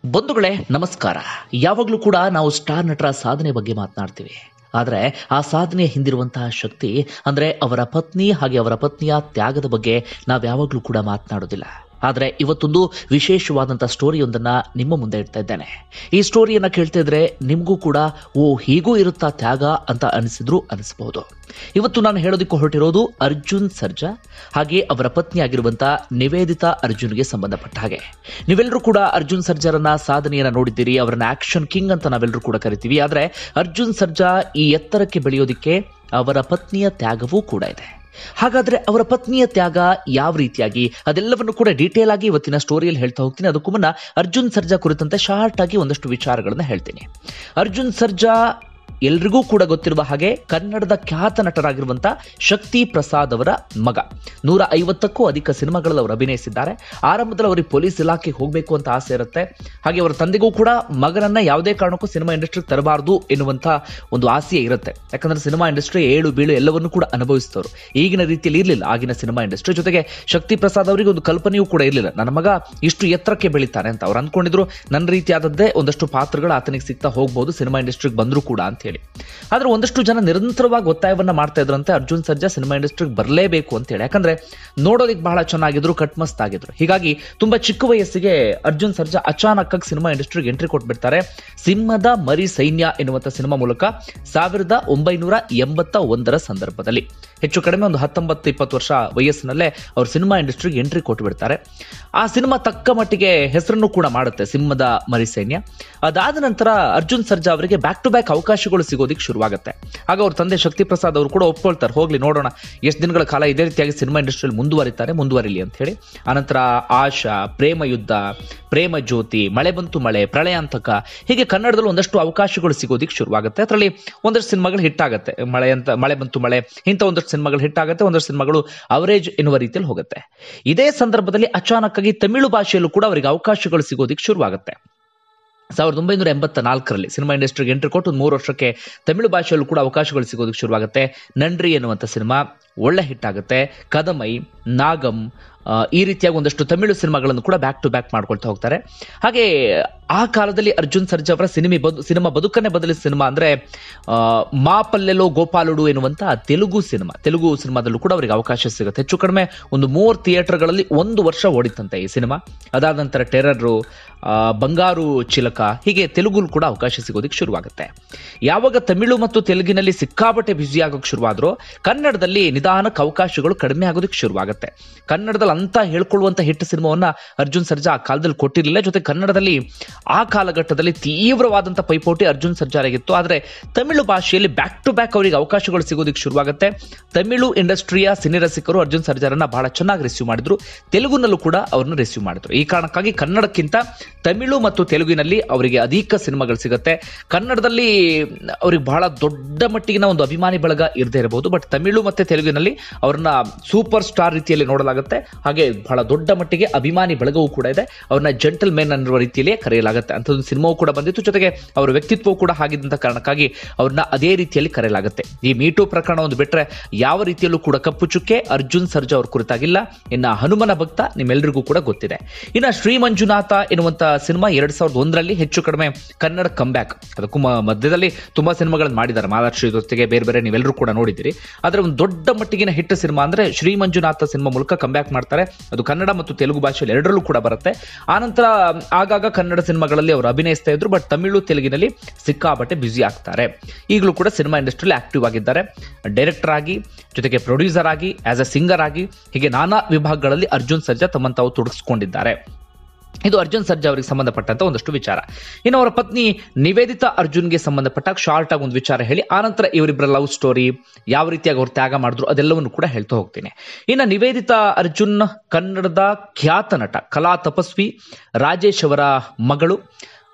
ಬಂಧುಗಳೇ ನಮಸ್ಕಾರ ಯಾವಾಗಲೂ ಕೂಡ ನಾವು ಸ್ಟಾರ್ ನಟರ ಸಾಧನೆ ಬಗ್ಗೆ ಮಾತನಾಡ್ತೀವಿ ಆದರೆ ಆ ಸಾಧನೆಯ ಹಿಂದಿರುವಂತಹ ಶಕ್ತಿ ಅಂದರೆ ಅವರ ಪತ್ನಿ ಹಾಗೆ ಅವರ ಪತ್ನಿಯ ತ್ಯಾಗದ ಬಗ್ಗೆ ನಾವು ಯಾವಾಗಲೂ ಕೂಡ ಮಾತನಾಡೋದಿಲ್ಲ ಆದರೆ ಇವತ್ತೊಂದು ವಿಶೇಷವಾದಂಥ ಸ್ಟೋರಿಯೊಂದನ್ನು ನಿಮ್ಮ ಮುಂದೆ ಇಡ್ತಾ ಇದ್ದೇನೆ ಈ ಸ್ಟೋರಿಯನ್ನು ಕೇಳ್ತಾ ಇದ್ರೆ ನಿಮಗೂ ಕೂಡ ಓ ಹೀಗೂ ಇರುತ್ತಾ ತ್ಯಾಗ ಅಂತ ಅನಿಸಿದ್ರು ಅನಿಸಬಹುದು ಇವತ್ತು ನಾನು ಹೇಳೋದಕ್ಕೆ ಹೊರಟಿರೋದು ಅರ್ಜುನ್ ಸರ್ಜಾ ಹಾಗೆ ಅವರ ಪತ್ನಿಯಾಗಿರುವಂಥ ನಿವೇದಿತಾ ಅರ್ಜುನ್ಗೆ ಸಂಬಂಧಪಟ್ಟ ಹಾಗೆ ನೀವೆಲ್ಲರೂ ಕೂಡ ಅರ್ಜುನ್ ಸರ್ಜಾರನ್ನ ಸಾಧನೆಯನ್ನ ನೋಡಿದ್ದೀರಿ ಅವರನ್ನ ಆಕ್ಷನ್ ಕಿಂಗ್ ಅಂತ ನಾವೆಲ್ಲರೂ ಕೂಡ ಕರಿತೀವಿ ಆದರೆ ಅರ್ಜುನ್ ಸರ್ಜಾ ಈ ಎತ್ತರಕ್ಕೆ ಬೆಳೆಯೋದಿಕ್ಕೆ ಅವರ ಪತ್ನಿಯ ತ್ಯಾಗವೂ ಕೂಡ ಇದೆ ಹಾಗಾದ್ರೆ ಅವರ ಪತ್ನಿಯ ತ್ಯಾಗ ಯಾವ ರೀತಿಯಾಗಿ ಅದೆಲ್ಲವನ್ನು ಕೂಡ ಡೀಟೇಲ್ ಆಗಿ ಇವತ್ತಿನ ಸ್ಟೋರಿಯಲ್ಲಿ ಹೇಳ್ತಾ ಹೋಗ್ತೀನಿ ಅದಕ್ಕೂ ಮುನ್ನ ಅರ್ಜುನ್ ಸರ್ಜಾ ಕುರಿತಂತೆ ಶಾರ್ಟ್ ಆಗಿ ಒಂದಷ್ಟು ವಿಚಾರಗಳನ್ನ ಹೇಳ್ತೀನಿ ಅರ್ಜುನ್ ಸರ್ಜಾ ಎಲ್ರಿಗೂ ಕೂಡ ಗೊತ್ತಿರುವ ಹಾಗೆ ಕನ್ನಡದ ಖ್ಯಾತ ನಟರಾಗಿರುವಂತ ಶಕ್ತಿ ಪ್ರಸಾದ್ ಅವರ ಮಗ ನೂರ ಐವತ್ತಕ್ಕೂ ಅಧಿಕ ಸಿನಿಮಾಗಳಲ್ಲಿ ಅವರು ಅಭಿನಯಿಸಿದ್ದಾರೆ ಆರಂಭದಲ್ಲಿ ಅವರಿಗೆ ಪೊಲೀಸ್ ಇಲಾಖೆಗೆ ಹೋಗಬೇಕು ಅಂತ ಆಸೆ ಇರುತ್ತೆ ಹಾಗೆ ಅವರ ತಂದೆಗೂ ಕೂಡ ಮಗನನ್ನ ಯಾವುದೇ ಕಾರಣಕ್ಕೂ ಸಿನಿಮಾ ಇಂಡಸ್ಟ್ರಿಗೆ ತರಬಾರದು ಎನ್ನುವಂತ ಒಂದು ಆಸೆ ಇರುತ್ತೆ ಯಾಕಂದ್ರೆ ಸಿನಿಮಾ ಇಂಡಸ್ಟ್ರಿ ಏಳು ಬೀಳು ಎಲ್ಲವನ್ನೂ ಕೂಡ ಅನುಭವಿಸಿದವರು ಈಗಿನ ರೀತಿಯಲ್ಲಿ ಇರಲಿಲ್ಲ ಆಗಿನ ಸಿನಿಮಾ ಇಂಡಸ್ಟ್ರಿ ಜೊತೆಗೆ ಶಕ್ತಿ ಪ್ರಸಾದ್ ಅವರಿಗೆ ಒಂದು ಕಲ್ಪನೆಯೂ ಕೂಡ ಇರಲಿಲ್ಲ ನನ್ನ ಮಗ ಇಷ್ಟು ಎತ್ತರಕ್ಕೆ ಬೆಳೀತಾನೆ ಅಂತ ಅವ್ರು ಅನ್ಕೊಂಡಿದ್ರು ನನ್ನ ರೀತಿಯಾದದ್ದೇ ಒಂದಷ್ಟು ಪಾತ್ರಗಳು ಆತನಿಗೆ ಸಿಗ್ತಾ ಹೋಗ್ಬೋದು ಸಿನಿಮಾ ಇಂಡಸ್ಟ್ರಿಗೆ ಬಂದ್ರು ಕೂಡ ಅಂತ ಹೇಳಿ ಆದ್ರೆ ಒಂದಷ್ಟು ಜನ ನಿರಂತರವಾಗಿ ಒತ್ತಾಯವನ್ನ ಮಾಡ್ತಾ ಇದ್ರಂತೆ ಅರ್ಜುನ್ ಸರ್ಜಾ ಸಿನಿಮಾ ಇಂಡಸ್ಟ್ರಿಗೆ ಬರಲೇಬೇಕು ಅಂತ ಹೇಳಿ ಯಾಕಂದ್ರೆ ನೋಡೋದಕ್ಕೆ ಬಹಳ ಚೆನ್ನಾಗಿದ್ರು ಕಟ್ಮಸ್ತ್ ಆಗಿದ್ರು ಹೀಗಾಗಿ ತುಂಬಾ ಚಿಕ್ಕ ವಯಸ್ಸಿಗೆ ಅರ್ಜುನ್ ಸರ್ಜಾ ಅಚಾನಕ್ ಆಗಿ ಸಿನಿಮಾ ಇಂಡಸ್ಟ್ರಿಗೆ ಎಂಟ್ರಿ ಕೊಟ್ಬಿಡ್ತಾರೆ ಸಿಂಹದ ಮರಿ ಸೈನ್ಯ ಎನ್ನುವಂತ ಸಿನಿಮಾ ಮೂಲಕ ಸಾವಿರದ ಒಂಬೈನೂರ ಎಂಬತ್ತ ಒಂದರ ಸಂದರ್ಭದಲ್ಲಿ ಹೆಚ್ಚು ಕಡಿಮೆ ಒಂದು ಹತ್ತೊಂಬತ್ತು ಇಪ್ಪತ್ತು ವರ್ಷ ವಯಸ್ಸಿನಲ್ಲೇ ಅವರು ಸಿನಿಮಾ ಇಂಡಸ್ಟ್ರಿಗೆ ಎಂಟ್ರಿ ಕೊಟ್ಟು ಬಿಡ್ತಾರೆ ಆ ಸಿನಿಮಾ ತಕ್ಕ ಮಟ್ಟಿಗೆ ಹೆಸರನ್ನು ಕೂಡ ಮಾಡುತ್ತೆ ಸಿಂಹದ ಮರಿ ಸೈನ್ಯ ಅದಾದ ನಂತರ ಅರ್ಜುನ್ ಸರ್ಜಾ ಅವರಿಗೆ ಬ್ಯಾಕ್ ಟು ಬ್ಯಾಕ್ ಅವಕಾಶಗಳು ಸಿಗೋದಿಕ್ಕೆ ಶುರುವಾಗುತ್ತೆ ಆಗ ಅವ್ರ ತಂದೆ ಶಕ್ತಿ ಪ್ರಸಾದ್ ಅವರು ಕೂಡ ಒಪ್ಕೊಳ್ತಾರೆ ಹೋಗ್ಲಿ ನೋಡೋಣ ಎಷ್ಟು ದಿನಗಳ ಕಾಲ ಇದೇ ರೀತಿಯಾಗಿ ಸಿನಿಮಾ ಇಂಡಸ್ಟ್ರಿಯಲ್ಲಿ ಮುಂದುವರಿತಾರೆ ಮುಂದುವರಿಲಿ ಅಂತ ಹೇಳಿ ಆನಂತರ ಆಶಾ ಪ್ರೇಮ ಯುದ್ಧ ಪ್ರೇಮ ಜ್ಯೋತಿ ಮಳೆ ಬಂತು ಮಳೆ ಪ್ರಳಯಾಂತಕ ಹೀಗೆ ಕನ್ನಡದಲ್ಲಿ ಒಂದಷ್ಟು ಅವಕಾಶಗಳು ಸಿಗೋದಿಕ್ಕೆ ಶುರುವಾಗುತ್ತೆ ಅದರಲ್ಲಿ ಒಂದಷ್ಟು ಸಿನಿಮಾಗಳು ಹಿಟ್ ಆಗುತ್ತೆ ಮಳೆ ಅಂತ ಮಳೆ ಬಂತು ಮಳೆ ಇಂಥ ಒಂದಷ್ಟು ಸಿನಿಮಾಗಳು ಹಿಟ್ ಆಗುತ್ತೆ ಒಂದಷ್ಟು ಸಿನಿಮಾಗಳು ಅವರೇಜ್ ಎನ್ನುವ ರೀತಿಯಲ್ಲಿ ಹೋಗುತ್ತೆ ಇದೇ ಸಂದರ್ಭದಲ್ಲಿ ಅಚಾನಕ್ ಆಗಿ ತಮಿಳು ಭಾಷೆಯಲ್ಲೂ ಕೂಡ ಅವರಿಗೆ ಅವಕಾಶಗಳು ಸಿಗೋದಿಕ್ಕೆ ಶುರುವಾಗುತ್ತೆ ಸಾವಿರದ ಒಂಬೈನೂರ ಎಂಬತ್ತ ನಾಲ್ಕರಲ್ಲಿ ಸಿನಿಮಾ ಇಂಡಸ್ಟ್ರಿಗೆ ಎಂಟ್ರಿ ಕೊಟ್ಟು ಒಂದು ಮೂರು ವರ್ಷಕ್ಕೆ ತಮಿಳು ಭಾಷೆಯಲ್ಲೂ ಕೂಡ ಅವಕಾಶಗಳು ಸಿಗೋದಕ್ಕೆ ಶುರುವಾಗುತ್ತೆ ನಂಡ್ರಿ ಎನ್ನುವಂಥ ಸಿನಿಮಾ ಒಳ್ಳೆ ಹಿಟ್ ಆಗುತ್ತೆ ಕದಮೈ ನಾಗಂ ಆ, ಈ ರೀತಿಯಾಗಿ ಒಂದಷ್ಟು ತಮಿಳು ಸಿನಿಮಾಗಳನ್ನು ಕೂಡ ಬ್ಯಾಕ್ ಟು ಬ್ಯಾಕ್ ಮಾಡ್ಕೊಳ್ತಾ ಹೋಗ್ತಾರೆ ಹಾಗೆ ಆ ಕಾಲದಲ್ಲಿ ಅರ್ಜುನ್ ಸರ್ಜಾ ಅವರ ಸಿನಿಮಾ ಬದು ಸಿನಿಮಾ ಬದುಕನ್ನೇ ಬದಲಿಸಿದ ಸಿನಿಮಾ ಅಂದ್ರೆ ಆ, ಮಾ ಪಲ್ಲೆಲೋ ಗೋಪಾಲುಡು ಎನ್ನುವಂತ ತೆಲುಗು ಸಿನಿಮಾ ತೆಲುಗು ಸಿನಿಮಾದಲ್ಲೂ ಕೂಡ ಅವರಿಗೆ ಅವಕಾಶ ಸಿಗುತ್ತೆ ಹೆಚ್ಚು ಕಡಿಮೆ ಒಂದು ಮೂರು ಥಿಯೇಟರ್ಗಳಲ್ಲಿ ಒಂದು ವರ್ಷ ಓಡಿತಂತೆ ಈ ಸಿನಿಮಾ ಅದಾದ ನಂತರ ಟೆರರು ಆ, ಬಂಗಾರು ಚಿಲಕ ಹೀಗೆ ತೆಲುಗು ಕೂಡ ಅವಕಾಶ ಸಿಗೋದಕ್ಕೆ ಶುರುವಾಗುತ್ತೆ ಯಾವಾಗ ತಮಿಳು ಮತ್ತು ತೆಲುಗಿನಲ್ಲಿ ಸಿಕ್ಕಾಪಟ್ಟೆ ಬ್ಯುಸಿ ಆಗೋಕೆ ಶುರುವಾದ್ರು ಕನ್ನಡದಲ್ಲಿ ನಿಧಾನಕ್ಕೆ ಅವಕಾಶಗಳು ಕಡಿಮೆ ಆಗೋದಕ್ಕೆ ಶುರುವಾಗುತ್ತೆ ಕನ್ನಡದಲ್ಲಿ ಅಂತ ಹೇಳ್ಕೊಳ್ಳುವಂತ ಹಿಟ್ ಸಿನಿಮಾವನ್ನ ಅರ್ಜುನ್ ಸರ್ಜಾ ಆ ಕಾಲದಲ್ಲಿ ಕೊಟ್ಟಿರಲಿಲ್ಲ ಜೊತೆ ಕನ್ನಡದಲ್ಲಿ ಆ ಕಾಲಘಟ್ಟದಲ್ಲಿ ತೀವ್ರವಾದಂತ ಪೈಪೋಟಿ ಅರ್ಜುನ್ ಸರ್ಜಾರಿಗಿತ್ತು ಆದ್ರೆ ತಮಿಳು ಭಾಷೆಯಲ್ಲಿ ಬ್ಯಾಕ್ ಟು ಬ್ಯಾಕ್ ಅವರಿಗೆ ಅವಕಾಶಗಳು ಸಿಗೋದಕ್ಕೆ ಶುರುವಾಗುತ್ತೆ ತಮಿಳು ಇಂಡಸ್ಟ್ರಿಯ ಸಿನಿರಸಿಕರು ಅರ್ಜುನ್ ಸರ್ಜಾರನ್ನ ಬಹಳ ಚೆನ್ನಾಗಿ ರಿಸೀವ್ ಮಾಡಿದ್ರು ತೆಲುಗುನಲ್ಲೂ ಕೂಡ ಅವ್ರನ್ನ ರಿಸೀವ್ ಮಾಡಿದ್ರು ಈ ಕಾರಣಕ್ಕಾಗಿ ಕನ್ನಡಕ್ಕಿಂತ ತಮಿಳು ಮತ್ತು ತೆಲುಗಿನಲ್ಲಿ ಅವರಿಗೆ ಅಧಿಕ ಸಿನಿಮಾಗಳು ಸಿಗುತ್ತೆ ಕನ್ನಡದಲ್ಲಿ ಅವ್ರಿಗೆ ಬಹಳ ದೊಡ್ಡ ಮಟ್ಟಿಗಿನ ಒಂದು ಅಭಿಮಾನಿ ಬಳಗ ಇರದೇ ಇರಬಹುದು ಬಟ್ ತಮಿಳು ಮತ್ತೆ ತೆಲುಗಿನಲ್ಲಿ ಅವ್ರನ್ನ ಸೂಪರ್ ಸ್ಟಾರ್ ರೀತಿಯಲ್ಲಿ ನೋಡಲಾಗುತ್ತೆ ಹಾಗೆ ಬಹಳ ದೊಡ್ಡ ಮಟ್ಟಿಗೆ ಅಭಿಮಾನಿ ಬಳಗವೂ ಕೂಡ ಇದೆ ಅವ್ರನ್ನ ಜೆಂಟಲ್ ಮೆನ್ ಅನ್ನುವ ರೀತಿಯಲ್ಲಿ ಕರೆಯಲಾಗುತ್ತೆ ಅಂಥದ್ದು ಸಿನಿಮಾವು ಕೂಡ ಬಂದಿತ್ತು ಜೊತೆಗೆ ಅವರ ವ್ಯಕ್ತಿತ್ವವು ಕೂಡ ಆಗಿದ್ದಂಥ ಕಾರಣಕ್ಕಾಗಿ ಅವ್ರನ್ನ ಅದೇ ರೀತಿಯಲ್ಲಿ ಕರೆಯಲಾಗುತ್ತೆ ಈ ಮೀಟು ಪ್ರಕರಣ ಒಂದು ಬಿಟ್ರೆ ಯಾವ ರೀತಿಯಲ್ಲೂ ಕೂಡ ಕಪ್ಪು ಚುಕ್ಕೆ ಅರ್ಜುನ್ ಸರ್ಜಾ ಅವ್ರ ಕುರಿತಾಗಿಲ್ಲ ಇನ್ನ ಹನುಮನ ಭಕ್ತ ನಿಮ್ಮೆಲ್ಲರಿಗೂ ಕೂಡ ಗೊತ್ತಿದೆ ಇನ್ನ ಶ್ರೀ ಮಂಜುನಾಥ ಎನ್ನುವಂತ ಸಿನಿಮಾ ಎರಡ್ ಸಾವಿರದ ಒಂದರಲ್ಲಿ ಹೆಚ್ಚು ಕಡಿಮೆ ಕನ್ನಡ ಕಂಬ್ಯಾಕ್ ಅದಕ್ಕೂ ಮ- ಮಧ್ಯದಲ್ಲಿ ತುಂಬಾ ಸಿನಿಮಾಗಳನ್ನು ಮಾಡಿದ್ದಾರೆ ಮಹಾಲಕ್ಷ್ಮಿ ಜೊತೆಗೆ ಬೇರೆ ಬೇರೆ ನೀವೆಲ್ಲರೂ ಕೂಡ ನೋಡಿದ್ದೀರಿ ಆದ್ರೆ ಒಂದು ದೊಡ್ಡ ಮಟ್ಟಿಗಿನ ಹಿಟ್ ಸಿನಿಮಾ ಅಂದ್ರೆ ಶ್ರೀ ಮಂಜುನಾಥ ಸಿನಿಮಾ ಮೂಲಕ ಕಂಬ್ಯಾಕ್ ಮಾಡ್ತಾರೆ ಅದು ಕನ್ನಡ ಮತ್ತು ತೆಲುಗು ಭಾಷೆಯಲ್ಲಿ ಎರಡರಲ್ಲೂ ಕೂಡ ಬರುತ್ತೆ ಆನಂತರ ಆಗಾಗ ಕನ್ನಡ ಸಿನಿಮಾಗಳಲ್ಲಿ ಅವರು ಅಭಿನಯಿಸ್ತಾ ಇದ್ರು ಬಟ್ ತಮಿಳು ತೆಲುಗಿನಲ್ಲಿ ಸಿಕ್ಕಾಪಟ್ಟೆ ಬ್ಯುಸಿ ಆಗ್ತಾರೆ ಈಗಲೂ ಕೂಡ ಸಿನಿಮಾ ಇಂಡಸ್ಟ್ರಿಯಲ್ಲಿ ಆಕ್ಟಿವ್ ಆಗಿದ್ದಾರೆ ಡೈರೆಕ್ಟರ್ ಆಗಿ ಜೊತೆಗೆ ಪ್ರೊಡ್ಯೂಸರ್ ಆಗಿ ಆಸ್ ಅ ಸಿಂಗರ್ ಆಗಿ ಹೀಗೆ ನಾನಾ ವಿಭಾಗಗಳಲ್ಲಿ ಅರ್ಜುನ್ ಸರ್ಜಾ ತಮ್ಮನ್ನು ತಾವು ತೊಡಗಿಸ್ಕೊಂಡಿದ್ದಾರೆ ಇದು ಅರ್ಜುನ್ ಸರ್ಜಾ ಅವರಿಗೆ ಸಂಬಂಧಪಟ್ಟಂತ ಒಂದಷ್ಟು ವಿಚಾರ ಇನ್ನು ಅವರ ಪತ್ನಿ ನಿವೇದಿತಾ ಅರ್ಜುನ್ಗೆ ಸಂಬಂಧಪಟ್ಟಾಗ ಶಾರ್ಟ್ ಆಗಿ ಒಂದು ವಿಚಾರ ಹೇಳಿ ಆನಂತರ ಇವರಿಬ್ಬರ ಲವ್ ಸ್ಟೋರಿ ಯಾವ ರೀತಿಯಾಗಿ ಅವ್ರು ತ್ಯಾಗ ಮಾಡಿದ್ರು ಅದೆಲ್ಲವನ್ನು ಕೂಡ ಹೇಳ್ತಾ ಹೋಗ್ತೀನಿ ಇನ್ನು ನಿವೇದಿತಾ ಅರ್ಜುನ್ ಕನ್ನಡದ ಖ್ಯಾತ ನಟ ಕಲಾ ತಪಸ್ವಿ ರಾಜೇಶ್ ಅವರ ಮಗಳು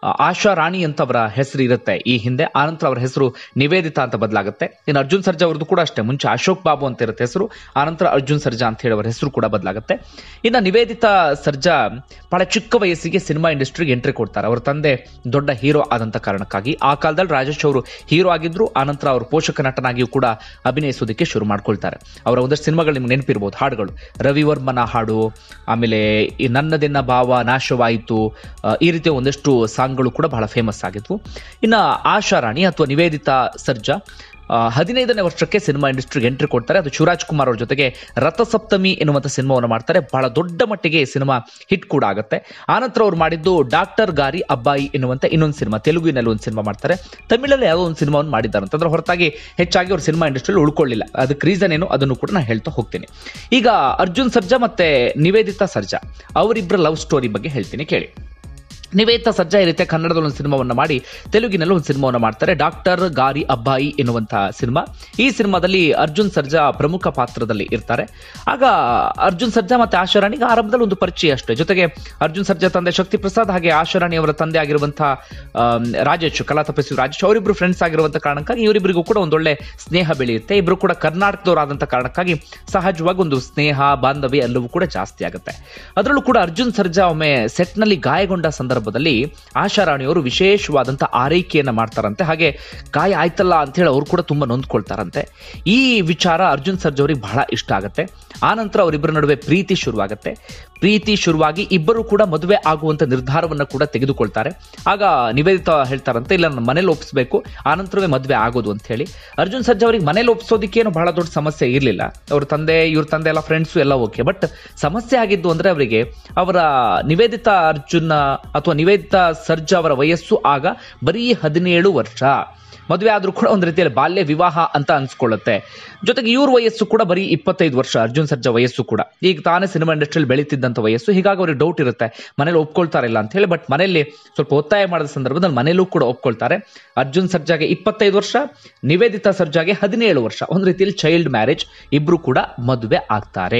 ಆ, ಆಶಾ ರಾಣಿ ಅಂತ ಅವರ ಹೆಸರು ಇರುತ್ತೆ ಈ ಹಿಂದೆ ಆನಂತರ ಅವರ ಹೆಸರು ನಿವೇದಿತಾ ಅಂತ ಬದಲಾಗುತ್ತೆ ಇನ್ನು ಅರ್ಜುನ್ ಸರ್ಜಾ ಅವ್ರದ್ದು ಕೂಡ ಅಷ್ಟೇ ಮುಂಚೆ ಅಶೋಕ್ ಬಾಬು ಅಂತ ಇರುತ್ತೆ ಹೆಸರು ಆನಂತರ ಅರ್ಜುನ್ ಸರ್ಜಾ ಅಂತ ಹೇಳಿ ಅವರ ಹೆಸರು ಕೂಡ ಬದಲಾಗುತ್ತೆ ಇನ್ನು ನಿವೇದಿತಾ ಸರ್ಜಾ ಬಹಳ ಚಿಕ್ಕ ವಯಸ್ಸಿಗೆ ಸಿನಿಮಾ ಇಂಡಸ್ಟ್ರಿಗೆ ಎಂಟ್ರಿ ಕೊಡ್ತಾರೆ ಅವರ ತಂದೆ ದೊಡ್ಡ ಹೀರೋ ಆದಂತ ಕಾರಣಕ್ಕಾಗಿ ಆ ಕಾಲದಲ್ಲಿ ರಾಜೇಶ್ ಅವರು ಹೀರೋ ಆಗಿದ್ರು ಆನಂತರ ಅವರು ಪೋಷಕ ನಟನಾಗಿಯೂ ಕೂಡ ಅಭಿನಯಿಸೋದಕ್ಕೆ ಶುರು ಮಾಡ್ಕೊಳ್ತಾರೆ ಅವರ ಒಂದಷ್ಟು ಸಿನಿಮಾಗಳು ನಿಮ್ಗೆ ನೆನಪಿರ್ಬೋದು ಹಾಡುಗಳು ರವಿವರ್ಮನ ಹಾಡು ಆಮೇಲೆ ಈ ನನ್ನದೆನ್ನ ಭಾವ ನಾಶವಾಯಿತು ಆ, ಈ ರೀತಿಯ ಒಂದಷ್ಟು ಸಾಂಗ್ಗಳು ಕೂಡ ಬಹಳ ಫೇಮಸ್ ಆಗಿದ್ವು ಇನ್ನು ಆಶಾ ರಾಣಿ ಅಥವಾ ನಿವೇದಿತಾ ಸರ್ಜಾ ಆ, ಹದಿನೈದನೇ ವರ್ಷಕ್ಕೆ ಸಿನಿಮಾ ಇಂಡಸ್ಟ್ರಿಗೆ ಎಂಟ್ರಿ ಕೊಡ್ತಾರೆ ಅದು ಶಿವರಾಜ್ ಕುಮಾರ್ ಅವ್ರ ಜೊತೆಗೆ ರಥಸಪ್ತಮಿ ಎನ್ನುವಂಥ ಸಿನಿಮಾವನ್ನು ಮಾಡ್ತಾರೆ ಬಹಳ ದೊಡ್ಡ ಮಟ್ಟಿಗೆ ಈ ಸಿನಿಮಾ ಹಿಟ್ ಕೂಡ ಆಗುತ್ತೆ ಆನಂತರ ಅವ್ರು ಮಾಡಿದ್ದು ಡಾಕ್ಟರ್ ಗಾರಿ ಅಬ್ಬಾಯಿ ಎನ್ನುವಂತ ಇನ್ನೊಂದು ಸಿನಿಮಾ ತೆಲುಗಿನಲ್ಲಿ ಒಂದು ಸಿನಿಮಾ ಮಾಡ್ತಾರೆ ತಮಿಳಲ್ಲಿ ಯಾವುದೋ ಒಂದು ಸಿನಿಮಾವನ್ನು ಮಾಡಿದ್ದಾರೆ ಅದರ ಹೊರತಾಗಿ ಹೆಚ್ಚಾಗಿ ಅವ್ರು ಸಿನಿಮಾ ಇಂಡಸ್ಟ್ರಿಯಲ್ಲಿ ಉಳ್ಕೊಳ್ಳಿಲ್ಲ ಅದಕ್ಕೆ ರೀಸನ್ ಏನು ಅದನ್ನು ಕೂಡ ನಾನು ಹೇಳ್ತಾ ಹೋಗ್ತೀನಿ ಈಗ ಅರ್ಜುನ್ ಸರ್ಜಾ ಮತ್ತೆ ನಿವೇದಿತಾ ಸರ್ಜಾ ಅವರಿಬ್ಬರ ಲವ್ ಸ್ಟೋರಿ ಬಗ್ಗೆ ಹೇಳ್ತೀನಿ ಕೇಳಿ ನಿವೇದಿತಾ ಸರ್ಜಾ ಈ ರೀತಿಯ ಕನ್ನಡದಲ್ಲಿ ಒಂದು ಸಿನಿಮಾವನ್ನು ಮಾಡಿ ತೆಲುಗಿನಲ್ಲಿ ಒಂದು ಸಿನಿಮಾವನ್ನು ಮಾಡ್ತಾರೆ ಡಾಕ್ಟರ್ ಗಾರಿ ಅಬ್ಬಾಯಿ ಎನ್ನುವಂತಹ ಸಿನಿಮಾ ಈ ಸಿನಿಮಾದಲ್ಲಿ ಅರ್ಜುನ್ ಸರ್ಜಾ ಪ್ರಮುಖ ಪಾತ್ರದಲ್ಲಿ ಇರ್ತಾರೆ ಆಗ ಅರ್ಜುನ್ ಸರ್ಜಾ ಮತ್ತೆ ಆಶಾರಾಣಿಗೆ ಆರಂಭದಲ್ಲಿ ಒಂದು ಪರಿಚಯ ಅಷ್ಟೇ ಜೊತೆಗೆ ಅರ್ಜುನ್ ಸರ್ಜಾ ತಂದೆ ಶಕ್ತಿ ಪ್ರಸಾದ್ ಹಾಗೆ ಆಶಾರಾಣಿ ಅವರ ತಂದೆ ಆಗಿರುವಂತಹ ಆಮ್, ರಾಜೇಶ್ ಕಲಾ ತಪಸ್ವಿ ರಾಜೇಶ್ ಅವರಿಬ್ರು ಫ್ರೆಂಡ್ಸ್ ಆಗಿರುವಂತ ಕಾರಣಕ್ಕಾಗಿ ಇವರಿಬ್ಬರಿಗೂ ಕೂಡ ಒಂದೊಳ್ಳೆ ಸ್ನೇಹ ಬೆಳೆಯುತ್ತೆ ಇಬ್ರು ಕೂಡ ಕರ್ನಾಟಕದವರಾದಂತ ಕಾರಣಕ್ಕಾಗಿ ಸಹಜವಾಗಿ ಒಂದು ಸ್ನೇಹ ಬಾಂಧವ್ಯ ಎಲ್ಲವೂ ಕೂಡ ಜಾಸ್ತಿ ಆಗುತ್ತೆ ಅದರಲ್ಲೂ ಕೂಡ ಅರ್ಜುನ್ ಸರ್ಜಾ ಒಮ್ಮೆ ಸೆಟ್ನಲ್ಲಿ ಗಾಯಗೊಂಡ ಸಂದರ್ಭದಲ್ಲಿ ಆಶಾರಾಣಿಯವರು ವಿಶೇಷವಾದಂಥ ಆರೈಕೆಯನ್ನ ಮಾಡ್ತಾರಂತೆ ಹಾಗೆ ಗಾಯ ಆಯ್ತಲ್ಲ ಅಂತ ಹೇಳಿ ಅವ್ರು ಕೂಡ ತುಂಬಾ ನೊಂದ್ಕೊಳ್ತಾರಂತೆ ಈ ವಿಚಾರ ಅರ್ಜುನ್ ಸರ್ಜಾ ಅವರಿಗೆ ಬಹಳ ಇಷ್ಟ ಆಗುತ್ತೆ ಆನಂತರ ಅವರಿಬ್ಬರ ನಡುವೆ ಪ್ರೀತಿ ಶುರುವಾಗುತ್ತೆ ಪ್ರೀತಿ ಶುರುವಾಗಿ ಇಬ್ಬರು ಕೂಡ ಮದುವೆ ಆಗುವಂತ ನಿರ್ಧಾರವನ್ನ ಕೂಡ ತೆಗೆದುಕೊಳ್ತಾರೆ ಆಗ ನಿವೇದಿತಾ ಹೇಳ್ತಾರಂತೆ ಇಲ್ಲ ನನ್ನ ಮನೇಲಿ ಒಪ್ಪಿಸ್ಬೇಕು ಆನಂತರವೇ ಮದುವೆ ಆಗೋದು ಅಂತ ಹೇಳಿ ಅರ್ಜುನ್ ಸರ್ಜಾ ಅವರಿಗೆ ಮನೇಲಿ ಒಪ್ಸೋದಕ್ಕೇನು ಬಹಳ ದೊಡ್ಡ ಸಮಸ್ಯೆ ಇರಲಿಲ್ಲ ಅವ್ರ ತಂದೆ ಇವ್ರ ತಂದೆ ಎಲ್ಲ ಫ್ರೆಂಡ್ಸು ಎಲ್ಲ ಓಕೆ ಬಟ್ ಸಮಸ್ಯೆ ಆಗಿದ್ದು ಅಂದ್ರೆ ಅವರಿಗೆ ಅವರ ನಿವೇದಿತಾ ಅರ್ಜುನ್ ಅಥವಾ ನಿವೇದಿತಾ ಸರ್ಜಾ ಅವರ ವಯಸ್ಸು ಆಗ ಬರೀ ಹದಿನೇಳು ವರ್ಷ ಮದುವೆ ಆದ್ರೂ ಕೂಡ ಒಂದು ರೀತಿಯಲ್ಲಿ ಬಾಲ್ಯ ವಿವಾಹ ಅಂತ ಅನ್ಸ್ಕೊಳ್ಳುತ್ತೆ ಜೊತೆಗೆ ಇವ್ರ ವಯಸ್ಸು ಕೂಡ ಬರೀ ಇಪ್ಪತ್ತೈದು ವರ್ಷ ಅರ್ಜುನ್ ಸರ್ಜಾ ವಯಸ್ಸು ಕೂಡ ಈಗ ತಾನೇ ಸಿನಿಮಾ ಇಂಡಸ್ಟ್ರಿಯಲ್ಲಿ ಬೆಳೀತಿದ್ದಂಥ ವಯಸ್ಸು ಹೀಗಾಗಿ ಅವ್ರಿಗೆ ಡೌಟ್ ಇರುತ್ತೆ ಮನೇಲಿ ಒಪ್ಕೊಳ್ತಾರಿಲ್ಲ ಅಂತ ಹೇಳಿ ಬಟ್ ಮನೆಯಲ್ಲಿ ಸ್ವಲ್ಪ ಒತ್ತಾಯ ಮಾಡಿದ ಸಂದರ್ಭದಲ್ಲಿ ಮನೇಲೂ ಕೂಡ ಒಪ್ಕೊಳ್ತಾರೆ ಅರ್ಜುನ್ ಸರ್ಜಾಗೆ ಇಪ್ಪತ್ತೈದು ವರ್ಷ ನಿವೇದಿತಾ ಸರ್ಜಾಗೆ ಹದಿನೇಳು ವರ್ಷ ಒಂದು ರೀತಿಯಲ್ಲಿ ಚೈಲ್ಡ್ ಮ್ಯಾರೇಜ್ ಇಬ್ರು ಕೂಡ ಮದುವೆ ಆಗ್ತಾರೆ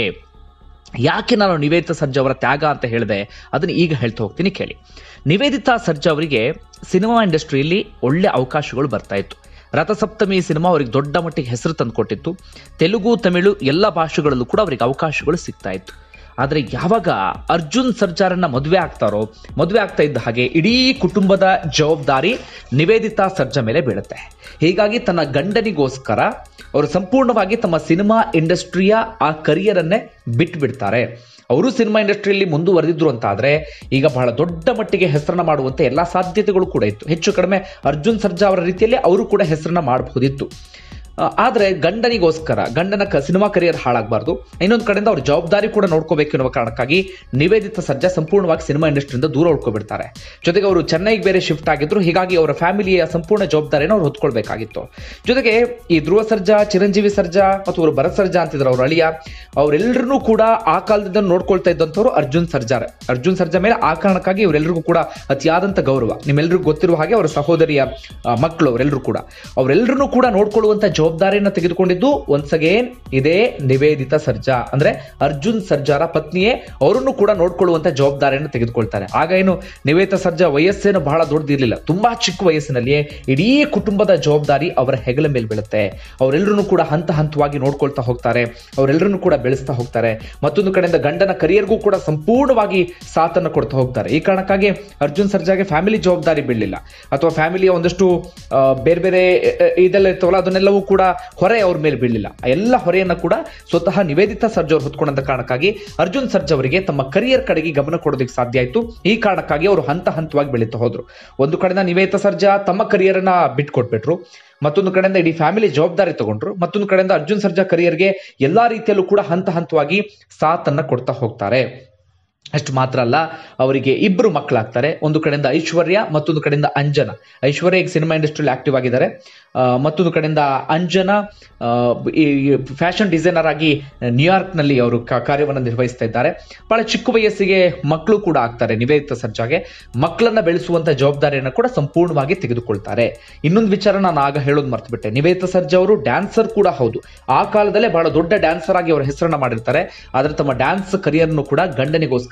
ಯಾಕೆ ನಾನು ನಿವೇದಿತಾ ಸರ್ಜಾ ಅವರ ತ್ಯಾಗ ಅಂತ ಹೇಳಿದೆ ಅದನ್ನ ಈಗ ಹೇಳ್ತಾ ಹೋಗ್ತೀನಿ ಕೇಳಿ ನಿವೇದಿತಾ ಸರ್ಜಾ ಅವರಿಗೆ ಸಿನಿಮಾ ಇಂಡಸ್ಟ್ರಿಯಲ್ಲಿ ಒಳ್ಳೆ ಅವಕಾಶಗಳು ಬರ್ತಾ ಇತ್ತು ರಥಸಪ್ತಮಿ ಸಿನಿಮಾ ಅವರಿಗೆ ದೊಡ್ಡ ಮಟ್ಟಿಗೆ ಹೆಸರು ತಂದುಕೊಟ್ಟಿತ್ತು ತೆಲುಗು ತಮಿಳು ಎಲ್ಲ ಭಾಷೆಗಳಲ್ಲೂ ಕೂಡ ಅವರಿಗೆ ಅವಕಾಶಗಳು ಸಿಗ್ತಾ ಇತ್ತು ಆದರೆ ಯಾವಾಗ ಅರ್ಜುನ್ ಸರ್ಜಾರನ್ನ ಮದುವೆ ಆಗ್ತಾರೋ ಮದುವೆ ಆಗ್ತಾ ಇದ್ದ ಹಾಗೆ ಇಡೀ ಕುಟುಂಬದ ಜವಾಬ್ದಾರಿ ನಿವೇದಿತಾ ಸರ್ಜಾ ಮೇಲೆ ಬೀಳುತ್ತೆ ಹೀಗಾಗಿ ತನ್ನ ಗಂಡನಿಗೋಸ್ಕರ ಅವರು ಸಂಪೂರ್ಣವಾಗಿ ತಮ್ಮ ಸಿನಿಮಾ ಇಂಡಸ್ಟ್ರಿಯ ಆ ಕರಿಯರ್ ಅನ್ನೇ ಬಿಟ್ಬಿಡ್ತಾರೆ ಅವರು ಸಿನಿಮಾ ಇಂಡಸ್ಟ್ರಿಯಲ್ಲಿ ಮುಂದುವರೆದಿದ್ರು ಅಂತ ಆದ್ರೆ ಈಗ ಬಹಳ ದೊಡ್ಡ ಮಟ್ಟಿಗೆ ಹೆಸರನ್ನ ಮಾಡುವಂತ ಎಲ್ಲಾ ಸಾಧ್ಯತೆಗಳು ಕೂಡ ಇತ್ತು ಹೆಚ್ಚು ಕಡಿಮೆ ಅರ್ಜುನ್ ಸರ್ಜಾ ಅವರ ರೀತಿಯಲ್ಲಿ ಅವರು ಕೂಡ ಹೆಸರನ್ನ ಮಾಡಬಹುದಿತ್ತು ಆ, ಆದ್ರೆ ಗಂಡನಿಗೋಸ್ಕರ ಗಂಡನ ಕ ಸಿನಿಮಾ ಕರಿಯರ್ ಹಾಳಾಗಬಾರ್ದು ಇನ್ನೊಂದು ಕಡೆಯಿಂದ ಅವ್ರ ಜವಾಬ್ದಾರಿ ಕೂಡ ನೋಡ್ಕೋಬೇಕು ಎನ್ನುವ ಕಾರಣಕ್ಕಾಗಿ ನಿವೇದಿತ ಸರ್ಜಾ ಸಂಪೂರ್ಣವಾಗಿ ಸಿನಿಮಾ ಇಂಡಸ್ಟ್ರಿಯಿಂದ ದೂರ ಉಳ್ಕೊಬಿಡ್ತಾರೆ ಜೊತೆಗೆ ಅವರು ಚೆನ್ನೈಗೆ ಬೇರೆ ಶಿಫ್ಟ್ ಆಗಿದ್ರು ಹೀಗಾಗಿ ಅವರ ಫ್ಯಾಮಿಲಿಯ ಸಂಪೂರ್ಣ ಜವಾಬ್ದಾರಿಯನ್ನು ಅವ್ರು ಹೊತ್ಕೊಳ್ಬೇಕಾಗಿತ್ತು ಜೊತೆಗೆ ಈ ಧ್ರುವ ಸರ್ಜಾ ಚಿರಂಜೀವಿ ಸರ್ಜಾ ಮತ್ತು ಅವರು ಭರತ್ ಸರ್ಜಾ ಅಂತಿದ್ರು ಅವ್ರ ಅಳಿಯ ಅವರೆಲ್ಲರನ್ನೂ ಕೂಡ ಆ ಕಾಲದಿಂದ ನೋಡ್ಕೊಳ್ತಾ ಇದ್ದಂಥವ್ರು ಅರ್ಜುನ್ ಸರ್ಜಾರ್ ಅರ್ಜುನ್ ಸರ್ಜಾ ಮೇಲೆ ಆ ಕಾರಣಕ್ಕಾಗಿ ಇವರೆಲ್ಲರಿಗೂ ಕೂಡ ಅತಿಯಾದಂಥ ಗೌರವ ನಿಮ್ಮೆಲ್ಲರಿಗೂ ಗೊತ್ತಿರುವ ಹಾಗೆ ಅವರ ಸಹೋದರಿಯ ಆ, ಮಕ್ಕಳು ಅವರೆಲ್ಲರೂ ಕೂಡ ಅವರೆಲ್ಲರನ್ನೂ ಕೂಡ ನೋಡ್ಕೊಳ್ಳುವಂತ ಜವಾಬ್ದಾರಿಯನ್ನು ತೆಗೆದುಕೊಂಡಿದ್ದು ಒನ್ಸ್ ಅಗೇನ್ ಇದೇ ನಿವೇದಿತ ಸರ್ಜಾ ಅಂದ್ರೆ ಅರ್ಜುನ್ ಸರ್ಜಾರ ಪತ್ನಿಯೇ ಅವರನ್ನು ಕೂಡ ನೋಡ್ಕೊಳ್ಳುವಂತ ಜವಾಬ್ದಾರಿಯನ್ನು ತೆಗೆದುಕೊಳ್ತಾರೆ ಆಗ ಏನು ನಿವೇದಿತ ಸರ್ಜಾ ವಯಸ್ಸೇನು ಬಹಳ ದೊಡ್ಡದಿರಲಿಲ್ಲ ತುಂಬಾ ಚಿಕ್ಕ ವಯಸ್ಸಿನಲ್ಲಿಯೇ ಇಡೀ ಕುಟುಂಬದ ಜವಾಬ್ದಾರಿ ಅವರ ಹೆಗಲ ಮೇಲೆ ಬೀಳುತ್ತೆ ಅವರೆಲ್ಲರನ್ನೂ ಕೂಡ ಹಂತ ಹಂತವಾಗಿ ನೋಡ್ಕೊಳ್ತಾ ಹೋಗ್ತಾರೆ ಅವರೆಲ್ಲರನ್ನೂ ಕೂಡ ಬೆಳೆಸ್ತಾ ಹೋಗ್ತಾರೆ ಮತ್ತೊಂದು ಕಡೆಯಿಂದ ಗಂಡನ ಕರಿಯರ್ಗೂ ಕೂಡ ಸಂಪೂರ್ಣವಾಗಿ ಸಾಥನ್ನು ಕೊಡ್ತಾ ಹೋಗ್ತಾರೆ ಈ ಕಾರಣಕ್ಕಾಗಿ ಅರ್ಜುನ್ ಸರ್ಜಾಗೆ ಫ್ಯಾಮಿಲಿ ಜವಾಬ್ದಾರಿ ಬೀಳಲಿಲ್ಲ ಅಥವಾ ಫ್ಯಾಮಿಲಿಯ ಒಂದಷ್ಟು ಆ, ಬೇರೆ ಬೇರೆ ಅ, ಅ, ಇದೆಲ್ಲ ಇರ್ತವಲ್ಲ ಅದನ್ನೆಲ್ಲವೂ ಕೂಡ ಹೊರೆ ಅವ್ರ ಮೇಲೆ ಬೀಳಲಿಲ್ಲ ಆ ಎಲ್ಲ ಹೊರೆಯನ್ನ ಕೂಡ ಸ್ವತಃ ನಿವೇದಿತಾ ಸರ್ಜಾ ಅವ್ರು ಹೊತ್ಕೊಂಡಂತ ಕಾರಣಕ್ಕಾಗಿ ಅರ್ಜುನ್ ಸರ್ಜಾ ಅವರಿಗೆ ತಮ್ಮ ಕರಿಯರ್ ಕಡೆಗೆ ಗಮನ ಕೊಡೋದಕ್ಕೆ ಸಾಧ್ಯ ಆಯ್ತು ಈ ಕಾರಣಕ್ಕಾಗಿ ಅವರು ಹಂತ ಹಂತವಾಗಿ ಬೆಳೀತಾ ಹೋದ್ರು ಒಂದು ಕಡೆಯಿಂದ ನಿವೇದಿತಾ ಸರ್ಜಾ ತಮ್ಮ ಕರಿಯರ್ ಅನ್ನ ಬಿಟ್ಕೊಟ್ಬಿಟ್ರು ಮತ್ತೊಂದು ಕಡೆಯಿಂದ ಇಡೀ ಫ್ಯಾಮಿಲಿ ಜವಾಬ್ದಾರಿ ತಗೊಂಡ್ರು ಮತ್ತೊಂದು ಕಡೆಯಿಂದ ಅರ್ಜುನ್ ಸರ್ಜಾ ಕರಿಯರ್ಗೆ ಎಲ್ಲಾ ರೀತಿಯಲ್ಲೂ ಕೂಡ ಹಂತ ಹಂತವಾಗಿ ಸಾಥನ್ನ ಕೊಡ್ತಾ ಹೋಗ್ತಾರೆ ಅಷ್ಟು ಮಾತ್ರ ಅಲ್ಲ ಅವರಿಗೆ ಇಬ್ಬರು ಮಕ್ಕಳಾಗ್ತಾರೆ ಒಂದು ಕಡೆಯಿಂದ ಐಶ್ವರ್ಯ ಮತ್ತೊಂದು ಕಡೆಯಿಂದ ಅಂಜನ ಐಶ್ವರ್ಯ ಈಗ ಸಿನಿಮಾ ಇಂಡಸ್ಟ್ರಿಯಲ್ಲಿ ಆಕ್ಟಿವ್ ಆಗಿದ್ದಾರೆ ಆ, ಮತ್ತೊಂದು ಕಡೆಯಿಂದ ಅಂಜನ ಆ, ಈ ಫ್ಯಾಷನ್ ಡಿಸೈನರ್ ಆಗಿ ನ್ಯೂಯಾರ್ಕ್ನಲ್ಲಿ ಅವರು ಕ- ಕಾರ್ಯವನ್ನು ನಿರ್ವಹಿಸ್ತಾ ಇದ್ದಾರೆ ಬಹಳ ಚಿಕ್ಕ ವಯಸ್ಸಿಗೆ ಮಕ್ಕಳು ಕೂಡ ಆಗ್ತಾರೆ ನಿವೇದಿತ ಸರ್ಜಾಗೆ ಮಕ್ಕಳನ್ನ ಬೆಳೆಸುವಂತ ಜವಾಬ್ದಾರಿಯನ್ನು ಕೂಡ ಸಂಪೂರ್ಣವಾಗಿ ತೆಗೆದುಕೊಳ್ತಾರೆ ಇನ್ನೊಂದು ವಿಚಾರ ನಾನು ಆಗ ಹೇಳೋದು ಮರ್ತು ನಿವೇದಿತ ಸರ್ಜಾ ಅವರು ಡ್ಯಾನ್ಸರ್ ಕೂಡ ಹೌದು ಆ ಕಾಲದಲ್ಲೇ ಬಹಳ ದೊಡ್ಡ ಡ್ಯಾನ್ಸರ್ ಆಗಿ ಅವರ ಹೆಸರನ್ನ ಮಾಡಿರ್ತಾರೆ ಆದ್ರೆ ತಮ್ಮ ಡ್ಯಾನ್ಸ್ ಕರಿಯರ್ನು ಕೂಡ ಗಂಡನಿಗೋಸ್ಕರ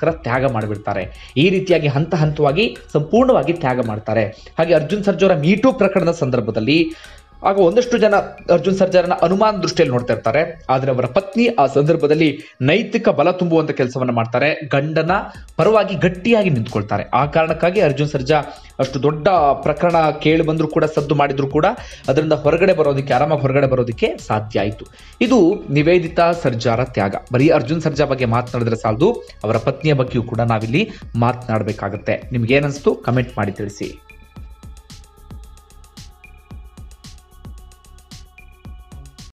ಪ್ರೀತಿಗೋಸ್ಕರ ತ್ಯಾಗ ಮಾಡಿಬಿಡ್ತಾರೆ ಈ ರೀತಿಯಾಗಿ ಹಂತ ಹಂತವಾಗಿ ಸಂಪೂರ್ಣವಾಗಿ ತ್ಯಾಗ ಮಾಡ್ತಾರೆ ಹಾಗೆ ಅರ್ಜುನ್ ಸರ್ಜೋರ ಮೀಟು ಪ್ರಕರಣದ ಸಂದರ್ಭದಲ್ಲಿ ಆಗ ಒಂದಷ್ಟು ಜನ ಅರ್ಜುನ್ ಸರ್ಜಾರನ ಅನುಮಾನ ದೃಷ್ಟಿಯಲ್ಲಿ ನೋಡ್ತಾ ಇರ್ತಾರೆ ಆದ್ರೆ ಅವರ ಪತ್ನಿ ಆ ಸಂದರ್ಭದಲ್ಲಿ ನೈತಿಕ ಬಲ ತುಂಬುವಂತ ಕೆಲಸವನ್ನ ಮಾಡ್ತಾರೆ ಗಂಡನ ಪರವಾಗಿ ಗಟ್ಟಿಯಾಗಿ ನಿಂತ್ಕೊಳ್ತಾರೆ ಆ ಕಾರಣಕ್ಕಾಗಿ ಅರ್ಜುನ್ ಸರ್ಜಾ ಅಷ್ಟು ದೊಡ್ಡ ಪ್ರಕರಣ ಕೇಳಿ ಬಂದ್ರು ಕೂಡ ಸದ್ದು ಮಾಡಿದ್ರು ಕೂಡ ಅದರಿಂದ ಹೊರಗಡೆ ಬರೋದಕ್ಕೆ ಆರಾಮಾಗಿ ಹೊರಗಡೆ ಬರೋದಕ್ಕೆ ಸಾಧ್ಯ ಆಯಿತು ಇದು ನಿವೇದಿತಾ ಸರ್ಜಾರ ತ್ಯಾಗ ಬರೀ ಅರ್ಜುನ್ ಸರ್ಜಾ ಬಗ್ಗೆ ಮಾತನಾಡಿದ್ರೆ ಸಾಲದು ಅವರ ಪತ್ನಿಯ ಬಗ್ಗೆಯೂ ಕೂಡ ನಾವಿಲ್ಲಿ ಮಾತನಾಡಬೇಕಾಗತ್ತೆ ನಿಮ್ಗೆ ಏನನ್ಸ್ತು ಕಮೆಂಟ್ ಮಾಡಿ ತಿಳಿಸಿ